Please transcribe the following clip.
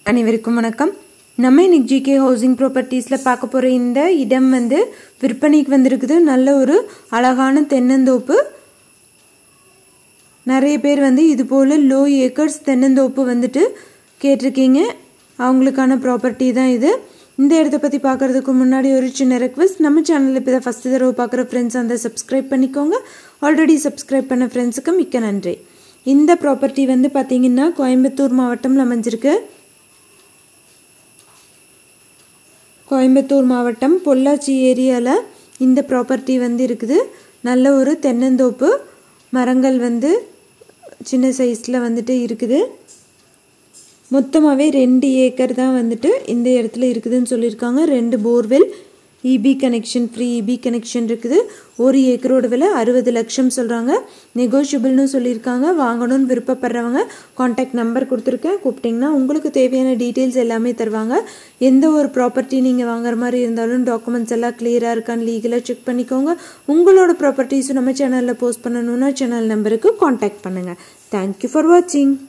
அனைவருக்கும் வணக்கம் நம்ம இன்னைக்கு ஜிகே ஹவுசிங் ப்ராப்பர்ட்டிஸில் பார்க்க போகிற இந்த இடம் வந்து விற்பனைக்கு வந்திருக்குது நல்ல ஒரு அழகான தென்னந்தோப்பு நிறைய பேர் வந்து இது போல் லோ ஏக்கர்ஸ் தென்னந்தோப்பு வந்துட்டு கேட்டிருக்கீங்க அவங்களுக்கான ப்ராப்பர்ட்டி தான் இது இந்த இடத்த பற்றி பார்க்குறதுக்கு முன்னாடி ஒரு சின்ன ரெக்வஸ்ட் நம்ம சேனலில் இப்போ தான் ஃபஸ்ட்டு தடவை பார்க்குற ஃப்ரெண்ட்ஸ் அந்த சப்ஸ்கிரைப் பண்ணிக்கோங்க ஆல்ரெடி சப்ஸ்கிரைப் பண்ண ஃப்ரெண்ட்ஸுக்கு மிக்க நன்றி இந்த ப்ராப்பர்ட்டி வந்து பார்த்தீங்கன்னா கோயம்புத்தூர் மாவட்டம்ல அமைஞ்சிருக்கு கோயம்புத்தூர் மாவட்டம் பொள்ளாச்சி ஏரியாவில் இந்த ப்ராப்பர்ட்டி வந்து இருக்குது நல்ல ஒரு தென்னந்தோப்பு மரங்கள் வந்து சின்ன சைஸில் வந்துட்டு இருக்குது மொத்தமாகவே ரெண்டு ஏக்கர் தான் வந்துட்டு இந்த இடத்துல இருக்குதுன்னு சொல்லியிருக்காங்க ரெண்டு borewell EB connection free EB connection இருக்குது ஒரு ஏக்கரோட விலை அறுபது லட்சம் சொல்கிறாங்க நெகோஷியபிள்னு சொல்லியிருக்காங்க வாங்கணும்னு விருப்பப்படுறவங்க காண்டாக்ட் நம்பர் கொடுத்துருக்கேன் கூப்பிட்டிங்கன்னா உங்களுக்கு தேவையான டீட்டெயில்ஸ் எல்லாமே தருவாங்க எந்த ஒரு ப்ராப்பர்ட்டி நீங்கள் வாங்குற மாதிரி இருந்தாலும் டாக்குமெண்ட்ஸ் எல்லாம் கிளியராக இருக்கான்னு லீகலாக செக் பண்ணிக்கோங்க உங்களோட ப்ராப்பர்ட்டிஸும் நம்ம சேனலில் போஸ்ட் பண்ணணுன்னா சேனல் நம்பருக்கு காண்டாக்ட் பண்ணுங்கள் தேங்க்யூ ஃபார் வாட்சிங்